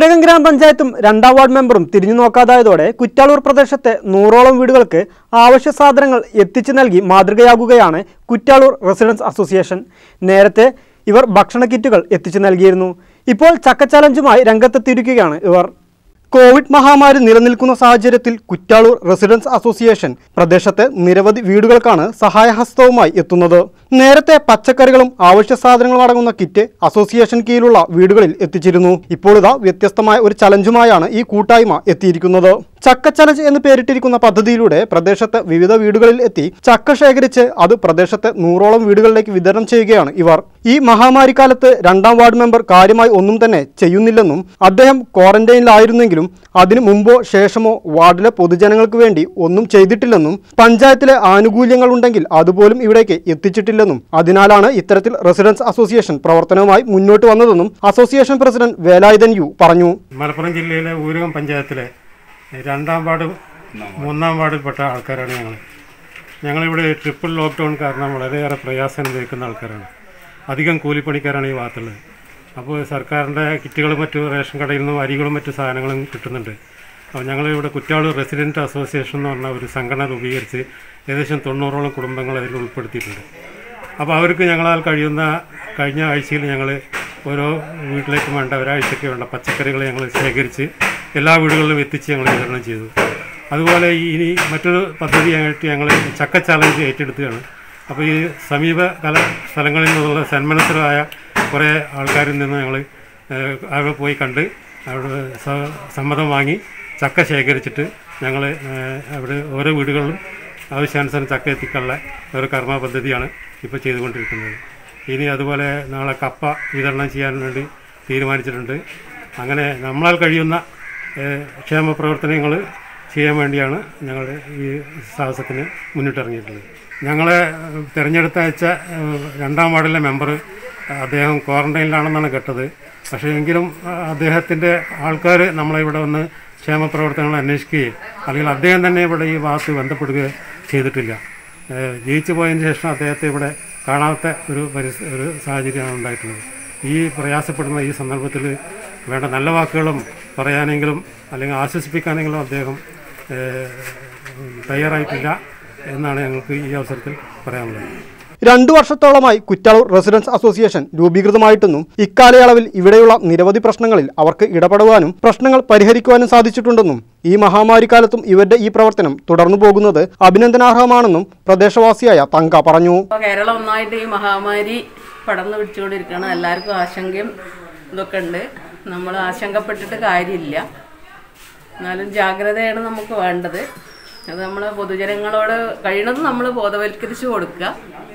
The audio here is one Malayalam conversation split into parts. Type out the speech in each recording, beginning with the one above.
കുമരകം ഗ്രാമപഞ്ചായത്തും രണ്ടാം വാർഡ് മെമ്പറും തിരിഞ്ഞു നോക്കാതായതോടെ കുറ്റാളൂർ പ്രദേശത്തെ നൂറോളം വീടുകൾക്ക് ആവശ്യ സാധനങ്ങൾ എത്തിച്ചു നൽകി മാതൃകയാകുകയാണ് കുറ്റാളൂർ റെസിഡൻസ് അസോസിയേഷൻ നേരത്തെ ഇവർ ഭക്ഷണ കിറ്റുകൾ എത്തിച്ചു നൽകിയിരുന്നു ഇപ്പോൾ ചക്ക ചലഞ്ചുമായി രംഗത്തെത്തിയിരിക്കുകയാണ് ഇവർ കോവിഡ് മഹാമാരി നിലനിൽക്കുന്ന സാഹചര്യത്തിൽ കുറ്റാളൂർ റെസിഡൻസ് അസോസിയേഷൻ പ്രദേശത്തെ നിരവധി വീടുകൾക്കാണ് സഹായഹസ്തവുമായി എത്തുന്നത് നേരത്തെ പച്ചക്കറികളും അവശ്യ സാധനങ്ങളും അടങ്ങുന്ന കിറ്റ് അസോസിയേഷൻ കീഴിലുള്ള വീടുകളിൽ എത്തിച്ചിരുന്നു ഇപ്പോൾ ഇതാ വ്യത്യസ്തമായ ഒരു ചലഞ്ചുമായാണ് ഈ കൂട്ടായ്മ എത്തിയിരിക്കുന്നത് ചക്ക ചലഞ്ച് എന്ന് പേരിട്ടിരിക്കുന്ന പദ്ധതിയിലൂടെ പ്രദേശത്തെ വിവിധ വീടുകളിൽ എത്തി ചക്ക ശേഖരിച്ച് അത് പ്രദേശത്തെ നൂറോളം വീടുകളിലേക്ക് വിതരണം ചെയ്യുകയാണ് ഇവർ ഈ മഹാമാരി കാലത്ത് രണ്ടാം വാർഡ് മെമ്പർ കാര്യമായി ഒന്നും തന്നെ ചെയ്യുന്നില്ലെന്നും അദ്ദേഹം ക്വാറന്റൈനിലായിരുന്നെങ്കിലും അതിനു മുമ്പോ ശേഷമോ വാർഡിലെ പൊതുജനങ്ങൾക്ക് വേണ്ടി ഒന്നും ചെയ്തിട്ടില്ലെന്നും പഞ്ചായത്തിലെ ആനുകൂല്യങ്ങൾ ഉണ്ടെങ്കിൽ അതുപോലും ഇവിടേക്ക് എത്തിച്ചിട്ടില്ലെന്നും അതിനാലാണ് ഇത്തരത്തിൽ റെസിഡൻസ് അസോസിയേഷൻ പ്രവർത്തനവുമായി മുന്നോട്ട് വന്നതെന്നും അസോസിയേഷൻ പ്രസിഡന്റ് വേലായുധൻ യു പറഞ്ഞു മലപ്പുറം ജില്ലയിലെ ഊരകം പഞ്ചായത്തിലെ രണ്ടാം വാർഡ് മൂന്നാം വാർഡിൽപ്പെട്ട ആൾക്കാരാണ് ഞങ്ങൾ ഞങ്ങളിവിടെ ട്രിപ്പിൾ ലോക്ക്ഡൗൺ കാരണം വളരെയേറെ പ്രയാസം അനുഭവിക്കുന്ന ആൾക്കാരാണ് അധികം കൂലിപ്പണിക്കാരാണ് ഈ ഭാഗത്തുള്ളത് അപ്പോൾ സർക്കാരിൻ്റെ കിറ്റുകളും മറ്റു റേഷൻ കടയിൽ നിന്നും അരികളും മറ്റു സാധനങ്ങളും കിട്ടുന്നുണ്ട് അപ്പോൾ ഞങ്ങളിവിടെ കുറ്റാളൂർ റെസിഡൻറ്റ് അസോസിയേഷൻ എന്ന് പറഞ്ഞ ഒരു സംഘടന രൂപീകരിച്ച് ഏകദേശം തൊണ്ണൂറോളം കുടുംബങ്ങൾ അതിൽ ഉൾപ്പെടുത്തിയിട്ടുണ്ട് അപ്പോൾ അവർക്ക് ഞങ്ങളാൽ കഴിയുന്ന കഴിഞ്ഞ ആഴ്ചയിൽ ഞങ്ങൾ ഓരോ വീട്ടിലേക്കും വേണ്ട ഒരാഴ്ചയ്ക്ക് വേണ്ട പച്ചക്കറികൾ ഞങ്ങൾ ശേഖരിച്ച് എല്ലാ വീടുകളിലും എത്തിച്ച് ഞങ്ങൾ വിതരണം ചെയ്തു അതുപോലെ ഈ ഇനി മറ്റൊരു പദ്ധതിയായിട്ട് ഞങ്ങൾ ചക്ക ചാലഞ്ച് ഏറ്റെടുക്കുകയാണ് അപ്പോൾ ഈ സമീപ കല സ്ഥലങ്ങളിൽ നിന്നുള്ള സന്മനസ്സരായ കുറേ ആൾക്കാരിൽ നിന്ന് ഞങ്ങൾ അവിടെ പോയി കണ്ട് അവിടെ സ- സമ്മതം വാങ്ങി ചക്ക ശേഖരിച്ചിട്ട് ഞങ്ങൾ അവിടെ ഓരോ വീടുകളിലും ആവശ്യാനുസരണം ചക്ക എത്തിക്കാനുള്ള ഒരു കർമ്മ പദ്ധതിയാണ് ഇപ്പോൾ ചെയ്തുകൊണ്ടിരിക്കുന്നത് ഇനി അതുപോലെ നാളെ കപ്പ വിതരണം ചെയ്യാൻ വേണ്ടി തീരുമാനിച്ചിട്ടുണ്ട് അങ്ങനെ നമ്മളാൽ കഴിയുന്ന ഏഹ്, ക്ഷേമ പ്രവർത്തനങ്ങൾ ചെയ്യാൻ വേണ്ടിയാണ് ഞങ്ങൾ ഈ സാഹസത്തിന് മുന്നിട്ടിറങ്ങിയിട്ടുള്ളത് ഞങ്ങളെ ഏഹ്, തിരഞ്ഞെടുത്ത അയച്ച ഏഹ്, രണ്ടാം വാർഡിലെ മെമ്പർ അദ്ദേഹം ക്വാറന്റൈനിലാണെന്നാണ് കേട്ടത് പക്ഷേ എങ്കിലും അഹ് അദ്ദേഹത്തിൻ്റെ ആൾക്കാർ നമ്മളെ ഇവിടെ വന്ന് ക്ഷേമ പ്രവർത്തനങ്ങൾ അന്വേഷിക്കുകയും അല്ലെങ്കിൽ അദ്ദേഹം തന്നെ ഇവിടെ ഈ ഭാഗത്ത് ബന്ധപ്പെടുകയോ ചെയ്തിട്ടില്ല ഏഹ് ജയിച്ചു പോയതിന് ശേഷം അദ്ദേഹത്തെ ഇവിടെ കാണാത്ത ഒരു പരിസ്ഥ ഒരു സാഹചര്യമാണ് ഉണ്ടായിട്ടുള്ളത് ഈ പ്രയാസപ്പെടുന്ന ഈ സന്ദർഭത്തിൽ വേണ്ട നല്ല വാക്കുകളും പറയാനെങ്കിലും അല്ലെങ്കിൽ ആശ്വസിപ്പിക്കാനെങ്കിലും അദ്ദേഹം ഏഹ്, തയ്യാറായിട്ടില്ല എന്നാണ് ഞങ്ങൾക്ക് ഈ അവസരത്തിൽ പറയാനുള്ളത് രണ്ടു വർഷത്തോളമായി കുറ്റാളൂർ റെസിഡൻസ് അസോസിയേഷൻ രൂപീകൃതമായിട്ടെന്നും ഇക്കാലയളവിൽ ഇവിടെയുള്ള നിരവധി പ്രശ്നങ്ങളിൽ അവർക്ക് ഇടപെടുവാനും പ്രശ്നങ്ങൾ പരിഹരിക്കുവാനും സാധിച്ചിട്ടുണ്ടെന്നും ഈ മഹാമാരിക്കാലത്തും ഇവരുടെ ഈ പ്രവർത്തനം തുടർന്നു പോകുന്നത് അഭിനന്ദനാർഹമാണെന്നും പ്രദേശവാസിയായ തങ്ക പറഞ്ഞു ഇപ്പോൾ കേരളം ഒന്നായിട്ട് ഈ മഹാമാരി പടർന്നു പിടിച്ചുകൊണ്ടിരിക്കുകയാണ് എല്ലാവർക്കും ആശങ്കയും ഇതൊക്കെ ഉണ്ട് നമ്മൾ ആശങ്കപ്പെട്ടിട്ട് കാര്യമില്ല എന്നാലും ജാഗ്രതയാണ് നമുക്ക് വേണ്ടത് അത് നമ്മൾ പൊതുജനങ്ങളോട് കഴിയണത് നമ്മൾ ബോധവൽക്കരിച്ച് കൊടുക്കുക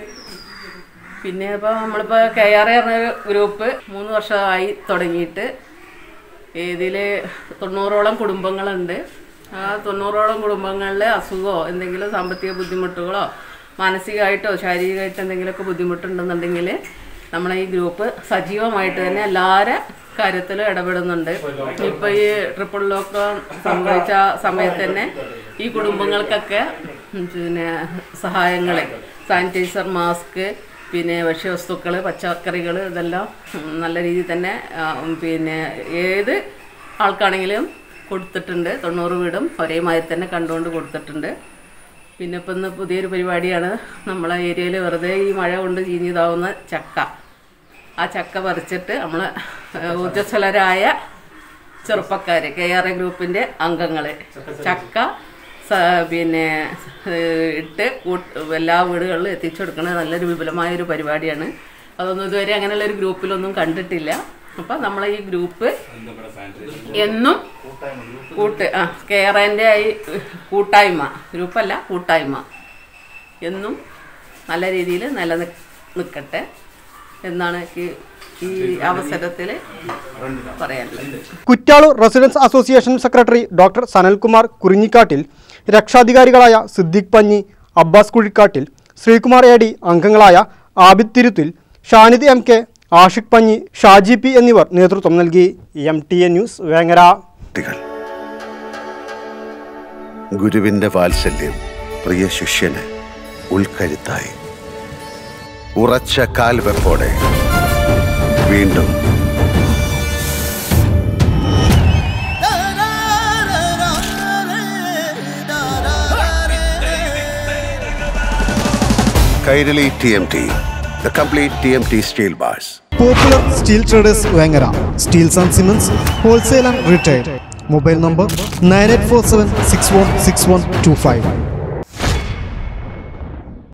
പിന്നെ ഇപ്പോൾ നമ്മളിപ്പോൾ കെ ആർ എ പറഞ്ഞ ഗ്രൂപ്പ് മൂന്ന് വർഷമായി തുടങ്ങിയിട്ട് ഇതിൽ തൊണ്ണൂറോളം കുടുംബങ്ങളുണ്ട് ആ തൊണ്ണൂറോളം കുടുംബങ്ങളിൽ അസുഖമോ എന്തെങ്കിലും സാമ്പത്തിക ബുദ്ധിമുട്ടുകളോ മാനസികമായിട്ടോ ശാരീരികമായിട്ടോ എന്തെങ്കിലുമൊക്കെ ബുദ്ധിമുട്ടുണ്ടെന്നുണ്ടെങ്കിൽ നമ്മളെ ഈ ഗ്രൂപ്പ് സജീവമായിട്ട് തന്നെ എല്ലാവരും കാര്യത്തിലും ഇടപെടുന്നുണ്ട് ഇപ്പോൾ ഈ ട്രിപ്പിൾ ലോക്ക്ഡൗൺ സംഭവിച്ച സമയത്ത് തന്നെ ഈ കുടുംബങ്ങൾക്കൊക്കെ ഉം, പിന്നെ സഹായങ്ങൾ സാനിറ്റൈസർ മാസ്ക് പിന്നെ ഭക്ഷ്യവസ്തുക്കൾ പച്ചക്കറികൾ ഇതെല്ലാം ഉം, നല്ല രീതിയിൽ തന്നെ ആ, ഉം, പിന്നെ ഏത് ആൾക്കാണെങ്കിലും കൊടുത്തിട്ടുണ്ട് തൊണ്ണൂറ് വീടും ഒരേമാതിരി തന്നെ കണ്ടുകൊണ്ട് കൊടുത്തിട്ടുണ്ട് പിന്നെ ഇപ്പം ഇന്ന് പുതിയൊരു പരിപാടിയാണ് നമ്മളെ ഏരിയയിൽ വെറുതെ ഈ മഴ കൊണ്ട് ചീഞ്ഞിതാവുന്ന ചക്ക ആ ചക്ക പറിച്ചിട്ട് നമ്മൾ ഊർജ്ജസ്വലരായ ചെറുപ്പക്കാർ കെ ആർ എ ഗ്രൂപ്പിൻ്റെ അംഗങ്ങൾ ചക്ക സ- പിന്നെ ഏഹ്, ഇട്ട് കൂട്ട് എല്ലാ വീടുകളിലും എത്തിച്ചു കൊടുക്കുന്ന നല്ലൊരു വിപുലമായൊരു പരിപാടിയാണ് അതൊന്നും ഇതുവരെ അങ്ങനെയുള്ള ഒരു ഗ്രൂപ്പിലൊന്നും കണ്ടിട്ടില്ല അപ്പം നമ്മളെ ഈ ഗ്രൂപ്പ് എന്നും കൂട്ട് ആ കെയറിൻ്റെ ഈ കൂട്ടായ്മ ഗ്രൂപ്പല്ല കൂട്ടായ്മ എന്നും നല്ല രീതിയിൽ നിലനി നിൽക്കട്ടെ എന്നാണ് എനിക്ക് ഈ അവസരത്തിൽ പറയാനുള്ളത് Kuttalur residents association secretary doctor Sanalkumar Kurinjikkattil രക്ഷാധികാരികളായ സിദ്ദിഖ് പഞ്ഞി അബ്ബാസ് കുഴിക്കാട്ടിൽ ശ്രീകുമാർ എ ഡി അംഗങ്ങളായ Abid Thiruthil Shanid M K Ashiq Panji Shaji P എന്നിവർ നേതൃത്വം നൽകി M T A news Vengara കുട്ടികൾ ഗുരുവിന്റെ വാത്സല്യം പ്രിയ ശിഷ്യന് ഉൾക്കരുത്തായി ഉറച്ച കാൽവെപ്പോടെ വീണ്ടും Kairali T M T the complete T M T steel bars popular steel traders Vengara steels and cements wholesale and retail mobile number nine eight four seven six one six one two five